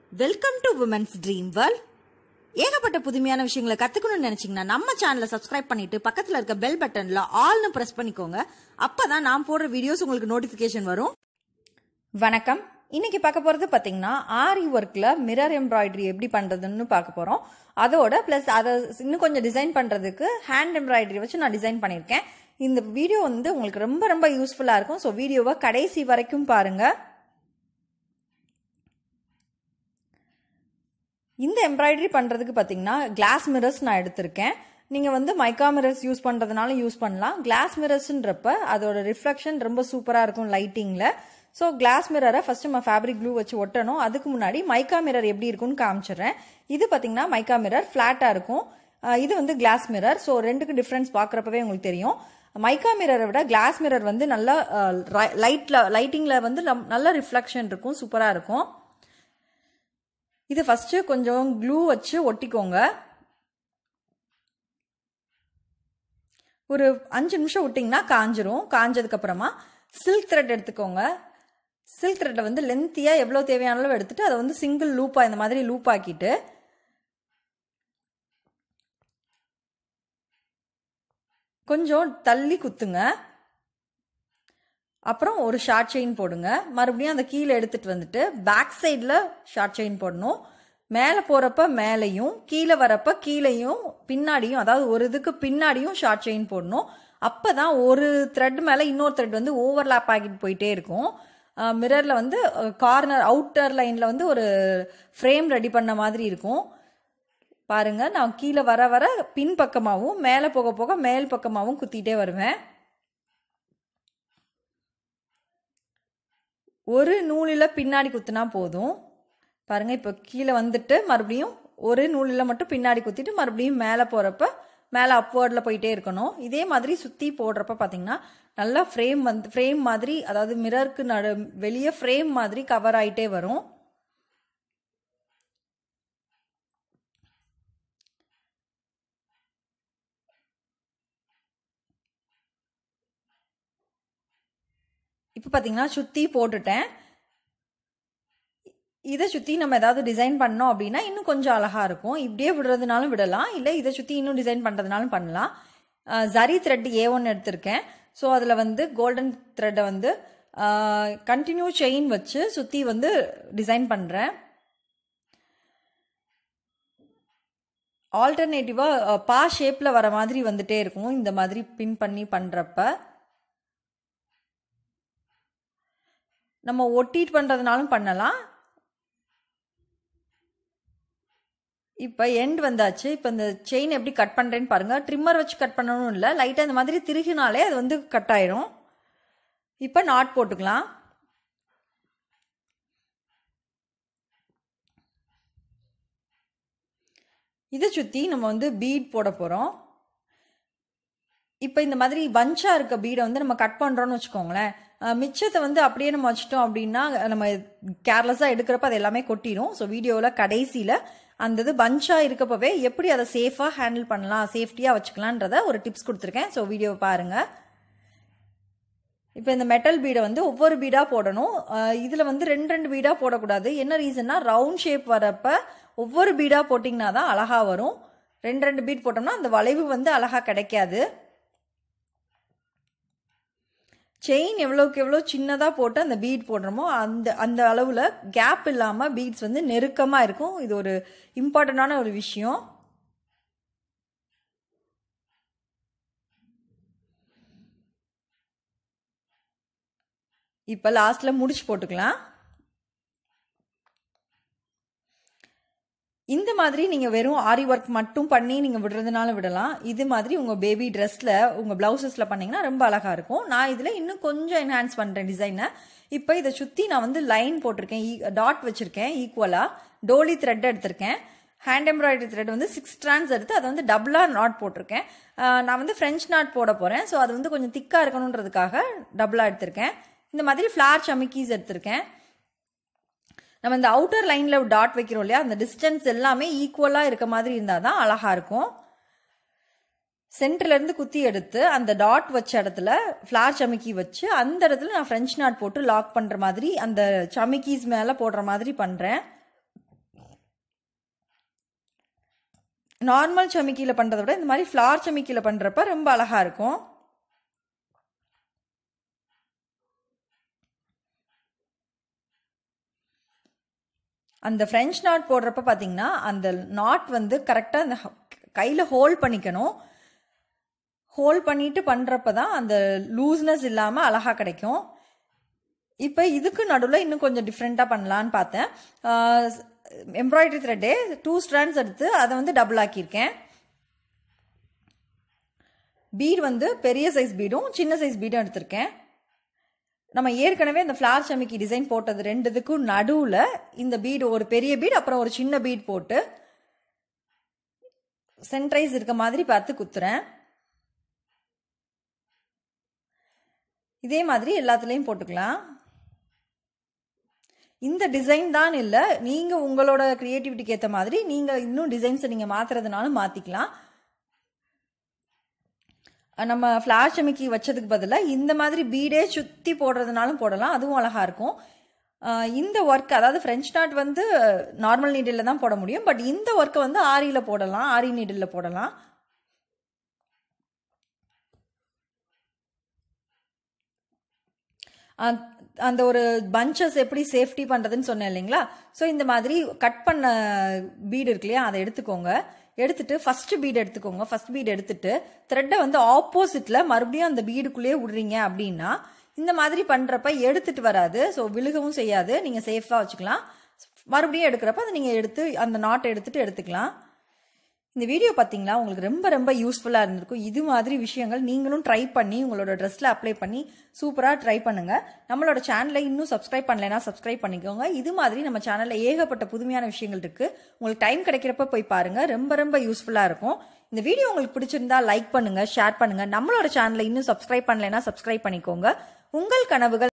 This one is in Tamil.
welcome to women's dream world ஏகப்பட்ட புதுமையான விஷயங்களை கத்துக்கணும்னு நினைச்சீங்கன்னா நம்ம சேனலை சப்ஸ்கிரைப் பண்ணிட்டு பக்கத்துல இருக்க பெல் பட்டன்ல ஆல்னு பிரஸ் பண்ணிக்கோங்க அப்பதான் நான் போடுற வீடியோஸ் உங்களுக்கு நோட்டிபிகேஷன் வரும் வணக்கம் இன்னைக்கு பார்க்க போகிறது பார்த்தீங்கன்னா ஆரி ஒர்க்கில் மிரர் எம்ப்ராய்டரி எப்படி பண்ணுறதுன்னு பார்க்க போகிறோம் அதோட ப்ளஸ் அதை இன்னும் கொஞ்சம் டிசைன் பண்ணுறதுக்கு ஹேண்ட் எம்ப்ராய்டரி வச்சு நான் டிசைன் பண்ணியிருக்கேன் இந்த வீடியோ வந்து உங்களுக்கு ரொம்ப ரொம்ப யூஸ்ஃபுல்லாக இருக்கும் ஸோ வீடியோவை கடைசி வரைக்கும் பாருங்கள் இந்த எம்ப்ராய்டரி பண்ணுறதுக்கு பார்த்தீங்கன்னா கிளாஸ் மிரர்ஸ் நான் எடுத்திருக்கேன் நீங்கள் வந்து மைக்கா மிரர்ஸ் யூஸ் பண்ணுறதுனால யூஸ் பண்ணலாம் கிளாஸ் மிரர்ஸ்ன்றப்ப அதோட ரிஃப்ளெக்ஷன் ரொம்ப சூப்பராக இருக்கும் லைட்டிங்கில் ஸோ கிளாஸ் மிரரை ஃபர்ஸ்ட் நம்ம ஃபேப்ரிக் க்ளூ வச்சு ஒட்டணும் அதுக்கு முன்னாடி மைக்கா மிரர் எப்படி இருக்கும்னு காமிச்சிடுறேன் இது பார்த்தீங்கன்னா மைக்கா மிரர் ஃப்ளாட்டாக இருக்கும் அஹ் இது வந்து கிளாஸ் மிரர் ஸோ ரெண்டுக்கு டிஃப்ரென்ஸ் பார்க்குறப்பவே உங்களுக்கு தெரியும் மைக்கா மிரரை விட கிளாஸ் மிரர் வந்து நல்லா லைட்டில் லைட்டிங்கில் வந்து நம்- நல்ல ரிஃப்ளெக்ஷன் இருக்கும் சூப்பராக இருக்கும் இது ஃபஸ்ட்டு கொஞ்சம் க்ளூ வச்சு ஒட்டிக்கோங்க ஒரு அஞ்சு நிமிஷம் விட்டிங்கன்னா காஞ்சிரும் காஞ்சதுக்கு அப்புறமா சில்க் த்ரெட் எடுத்துக்கோங்க சில்க் த்ரெட்டை வந்து லென்த்தியாக எவ்வளோ தேவையான அளவு எடுத்துட்டு அதை வந்து சிங்கிள் லூப்பாக இந்த மாதிரி லூப் ஆக்கிட்டு கொஞ்சம் தள்ளி குத்துங்க அப்புறம் ஒரு ஷார்ட் செயின் போடுங்க மறுபடியும் அந்த கீழே எடுத்துட்டு வந்துட்டு பேக் சைடில் ஷார்ட் செயின் போடணும் மேலே போகிறப்ப மேலேயும் கீழே வரப்ப கீழேயும் பின்னாடியும் அதாவது ஒரு இதுக்கு பின்னாடியும் ஷார்ட் செயின் போடணும் அப்போ தான் ஒரு த்ரெட் மேலே இன்னொரு த்ரெட் வந்து ஓவர்லாப் ஆகிட்டு போயிட்டே இருக்கும் மிரரில் வந்து கார்னர் அவுட்டர் லைனில் வந்து ஒரு ஃப்ரேம் ரெடி பண்ண மாதிரி இருக்கும் பாருங்க நான் கீழே வர வர பின் பக்கமாகவும் மேலே போக போக மேல் பக்கமாகவும் குத்திட்டே வருவேன் ஒரு நூலில் பின்னாடி குத்துனா போதும் பாருங்க இப்போ கீழே வந்துட்டு மறுபடியும் ஒரு நூலில் மட்டும் பின்னாடி குத்திட்டு மறுபடியும் மேலே போகிறப்ப மேலே அப்வேர்டில் போயிட்டே இருக்கணும் இதே மாதிரி சுற்றி போடுறப்ப பார்த்தீங்கன்னா நல்லா ஃப்ரேம் வந்து ஃப்ரேம் மாதிரி அதாவது மிரருக்கு நடு வெளியே ஃப்ரேம் மாதிரி கவர் ஆயிட்டே வரும் இப்போ பார்த்தீங்கன்னா சுற்றி போட்டுட்டேன் இதை சுற்றி நம்ம ஏதாவது டிசைன் பண்ணோம் அப்படின்னா இன்னும் கொஞ்சம் அழகாக இருக்கும் இப்படியே விடுறதுனாலும் விடலாம் இல்லை இதை சுற்றி இன்னும் டிசைன் பண்ணுறதுனாலும் பண்ணலாம் அஹ் ஜரி த்ரெட் ஏ ஒன் எடுத்திருக்கேன் ஸோ அதில் வந்து கோல்டன் த்ரெட்டை வந்து கண்டினியூ செயின் வச்சு சுற்றி வந்து டிசைன் பண்ணுறேன் ஆல்டர்னேட்டிவாக பா ஷேப்பில் வர மாதிரி வந்துட்டே இருக்கும் இந்த மாதிரி பின் பண்ணி பண்ணுறப்ப நம்ம ஒட்டிட் பண்ணுறதுனாலும் பண்ணலாம் இப்போ எண்ட் வந்தாச்சு இப்போ இந்த செயின் எப்படி கட் பண்ணுறேன்னு பாருங்கள் ட்ரிம்மர் வச்சு கட் பண்ணணும் இல்லை லைட்டாக இந்த மாதிரி திருகினாலே அது வந்து கட் ஆயிரும் இப்போ நாட் போட்டுக்கலாம் இதை சுற்றி நம்ம வந்து பீட் போட போகிறோம் இப்போ இந்த மாதிரி பஞ்சாக இருக்க பீடை வந்து நம்ம கட் பண்ணுறோன்னு வச்சுக்கோங்களேன் அஹ் மிச்சத்தை வந்து அப்படியே நம்ம வச்சிட்டோம் அப்படின்னா நம்ம கேர்லெஸ்ஸாக எடுக்கிறப்ப அது எல்லாமே கொட்டிடும் ஸோ வீடியோவில் கடைசியில் அந்த இது பஞ்சாக இருக்கப்பவே எப்படி அதை சேஃபாக ஹேண்டில் பண்ணலாம் சேஃப்டியாக வச்சுக்கலான்றத ஒரு டிப்ஸ் கொடுத்துருக்கேன் ஸோ வீடியோவை பாருங்கள் இப்போ இந்த மெட்டல் பீடை வந்து ஒவ்வொரு பீடாக போடணும் இதில் வந்து ரெண்டு ரெண்டு பீடாக போடக்கூடாது என்ன ரீசன்னா ரவுண்ட் ஷேப் வரப்ப ஒவ்வொரு பீடாக போட்டிங்கன்னா தான் அழகாக வரும் ரெண்டு ரெண்டு பீட் போட்டோம்னா அந்த வளைவு வந்து அழகாக கிடைக்காது செயின் எவ்வளோக்கு எவ்வளோ சின்னதாக போட்டு அந்த பீட் போடுறோமோ அந்த அந்த அளவில் கேப் இல்லாமல் பீட்ஸ் வந்து நெருக்கமாக இருக்கும் இது ஒரு இம்பார்ட்டண்ட்டான ஒரு விஷயம் இப்போ லாஸ்ட்டில் முடிச்சு போட்டுக்கலாம் இந்த மாதிரி நீங்கள் வெறும் ஆரி ஒர்க் மட்டும் பண்ணி நீங்கள் விடுறதுனால விடலாம் இது மாதிரி உங்கள் பேபி ட்ரெஸ்ஸில் உங்கள் ப்ளவுசஸில் பண்ணீங்கன்னா ரொம்ப அழகாக இருக்கும் நான் இதில் இன்னும் கொஞ்சம் என்ஹான்ஸ் பண்ணுறேன் டிசைனை இப்போ இதை சுற்றி நான் வந்து லைன் போட்டிருக்கேன் டாட் வச்சுருக்கேன் ஈக்குவலாக டோலி த்ரெட் எடுத்திருக்கேன் ஹேண்ட் எம்ப்ராய்டரி த்ரெட் வந்து சிக்ஸ் ஸ்ட்ராண்ட்ஸ் எடுத்து அதை வந்து டபுளாக நாட் போட்டிருக்கேன் ஆஹ் நான் வந்து ஃப்ரெஞ்ச் நாட் போட போகிறேன் ஸோ அது வந்து கொஞ்சம் திக்காக இருக்கணுன்றதுக்காக டபுளாக எடுத்திருக்கேன் இந்த மாதிரி ஃப்ளார் சமிக்கீஸ் எடுத்திருக்கேன் நம்ம இந்த அவுட்டர் லைனில் டாட் வைக்கிறோம் இல்லையா அந்த டிஸ்டன்ஸ் எல்லாமே ஈக்குவலாக இருக்க மாதிரி இருந்தால் தான் அழகாக இருக்கும் சென்டர்ல இருந்து குத்தி எடுத்து அந்த டாட் வச்ச இடத்துல ஃப்ளார் சமிக்கி வச்சு அந்த இடத்துல நான் ஃப்ரெஞ்ச் நாட் போட்டு லாக் பண்ற மாதிரி அந்த சமிக்கிஸ் மேல போடுற மாதிரி பண்றேன் நார்மல் சமிக்கியில் பண்ணுறத விட இந்த மாதிரி ஃப்ளார் சமிக்கியில் பண்ணுறப்ப ரொம்ப அழகாக இருக்கும் அந்த ஃப்ரெஞ்ச் நாட் போடுறப்ப பார்த்தீங்கன்னா அந்த நாட் வந்து கரெக்டாக அந்த கையில் ஹோல்ட் பண்ணிக்கணும் ஹோல்ட் பண்ணிட்டு பண்ணுறப்ப தான் அந்த லூஸ்னஸ் இல்லாமல் அழகாக கிடைக்கும் இப்போ இதுக்கு நடுவில் இன்னும் கொஞ்சம் டிஃப்ரெண்ட்டாக பண்ணலான்னு பார்த்தேன் எம்ப்ராய்டரி த்ரெட்டே டூ ஸ்ட்ராண்ட்ஸ் எடுத்து அதை வந்து டபுள் ஆக்கியிருக்கேன் பீட் வந்து பெரிய சைஸ் பீடும் சின்ன சைஸ் பீடும் எடுத்திருக்கேன் நம்ம ஏற்கனவே இந்த ஃப்ளார் சமிக்கி டிசைன் போட்டது ரெண்டுத்துக்கும் நடுவில் இந்த பீடு ஒரு பெரிய பீட் அப்புறம் ஒரு சின்ன பீட் போட்டு சென்ட்ரைஸ் இருக்க மாதிரி பார்த்து குத்துறேன் இதே மாதிரி எல்லாத்துலேயும் போட்டுக்கலாம் இந்த டிசைன் தான் இல்லை நீங்கள் உங்களோட க்ரியேட்டிவிட்டிக்கு ஏற்ற மாதிரி நீங்கள் இன்னும் டிசைன்ஸை நீங்கள் மாற்றுறதுனாலும் மாற்றிக்கலாம் நம்ம ஃப்ளாஷ் அமிக்கி வச்சதுக்கு பதிலாக இந்த மாதிரி பீடே சுற்றி போடுறதுனாலும் போடலாம் அதுவும் அழகாக இருக்கும் இந்த ஒர்க் அதாவது ஃப்ரெஞ்ச் நாட் வந்து நார்மல் நீடில் தான் போட முடியும் பட் இந்த ஒர்க்கை வந்து ஆரியில் போடலாம் ஆரி நீடில் போடலாம் அந்த ஒரு பஞ்சஸ் எப்படி சேஃப்டி பண்ணுறதுன்னு சொன்னேன் இல்லைங்களா ஸோ இந்த மாதிரி கட் பண்ண பீடு இருக்கு இல்லையா அதை எடுத்துக்கோங்க எடுத்துட்டு ஃபர்ஸ்ட் பீட் எடுத்துக்கோங்க ஃபர்ஸ்ட் பீட் எடுத்துட்டு த்ரெட்டை வந்து ஆப்போசிட்ல மறுபடியும் அந்த பீடுக்குள்ளேயே விடுறீங்க அப்படின்னா இந்த மாதிரி பண்றப்ப எடுத்துட்டு வராது ஸோ விழுகவும் செய்யாது நீங்க சேஃபா வச்சுக்கலாம் மறுபடியும் எடுக்கிறப்ப அதை நீங்க எடுத்து அந்த நாட்டை எடுத்துட்டு எடுத்துக்கலாம் இந்த வீடியோ பார்த்தீங்களா உங்களுக்கு ரொம்ப ரொம்ப யூஸ்ஃபுல்லாக இருந்திருக்கும் இது மாதிரி விஷயங்கள் நீங்களும் ட்ரை பண்ணி உங்களோட ட்ரெஸ்ஸில் அப்ளை பண்ணி சூப்பராக ட்ரை பண்ணுங்க நம்மளோட சேனலை இன்னும் சப்ஸ்கிரைப் பண்ணலைன்னா சப்ஸ்கிரைப் பண்ணிக்கோங்க இது மாதிரி நம்ம சேனலில் ஏகப்பட்ட புதுமையான விஷயங்கள் இருக்கு உங்களுக்கு டைம் கிடைக்கிறப்ப போய் பாருங்க ரொம்ப ரொம்ப யூஸ்ஃபுல்லாக இருக்கும் இந்த வீடியோ உங்களுக்கு பிடிச்சிருந்தா லைக் பண்ணுங்க ஷேர் பண்ணுங்க நம்மளோட சேனலை இன்னும் சப்ஸ்கிரைப் பண்ணலைன்னா சப்ஸ்கிரைப் பண்ணிக்கோங்க உங்கள் கனவுகள்